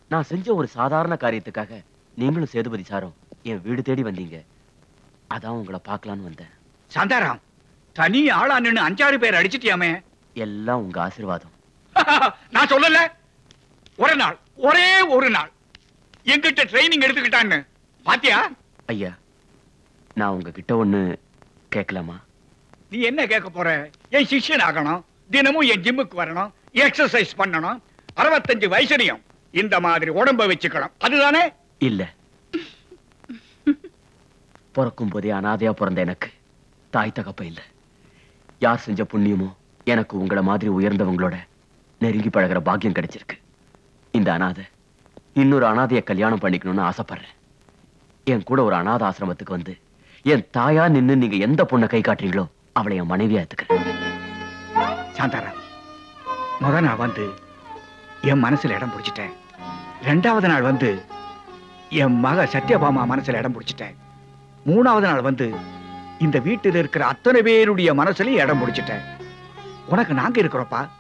நான் செஞ்ச ஒரு சாதாரண காரியத்துக்காக நீங்களும் சேதுபதி சாரும் என் வீடு தேடி வந்தீங்க அதான் உங்களை பார்க்கலான்னு வந்தேன் சாந்தாராம் தனி ஆளா நின்னு அஞ்சாறு பேர் அடிச்சிட்டியாமே எல்லாம் உங்க ஆசீர்வாதம் நான் சொல்லல ஒரு நாள் ஒரே ஒரு நாள் எங்கிட்ட ட்ரைனிங் எடுத்துக்கிட்டான்னு பாத்தியா ஐயா நான் உங்ககிட்ட ஒண்ணு கேட்கலாமா நீ என்ன கேட்க போற என் சிஷ்யன் ஆகணும் தினமும் என் ஜிம்முக்கு வரணும் எக்ஸசைஸ் பண்ணணும் அறுபத்தஞ்சு வயசுலயும் இந்த மாதிரி உடம்ப வச்சுக்கணும் அதுதானே இல்ல பிறக்கும் போதே அனாதையா பிறந்த எனக்கு தாய் தகப்ப இல்ல யார் செஞ்ச புண்ணியமோ எனக்கு உங்களை மாதிரி உயர்ந்தவங்களோட நெருங்கி பழகுற பாக்கியம் கிடைச்சிருக்கு இந்த அனாதை இன்னொரு அனாதைய கல்யாணம் பண்ணிக்கணும்னு ஆசைப்படுறேன் என் கூட ஒரு அனாதை ஆசிரமத்துக்கு வந்து என் தாயா நின்னு நீங்க எந்த பொண்ணை கை காட்டுறீங்களோ அவளை என் மனைவியா எடுத்துக்கிறேன் சாந்தாராம் முத நாள் வந்து என் மனசுல இடம் பிடிச்சிட்டேன் ரெண்டாவது நாள் வந்து என் மக சத்யபாமா மனசுல இடம் பிடிச்சிட்டேன் மூணாவது நாள் வந்து இந்த வீட்டில் இருக்கிற அத்தனை பேருடைய மனசுலயும் இடம் பிடிச்சிட்டேன் உனக்கு நாங்க இருக்கிறோப்பா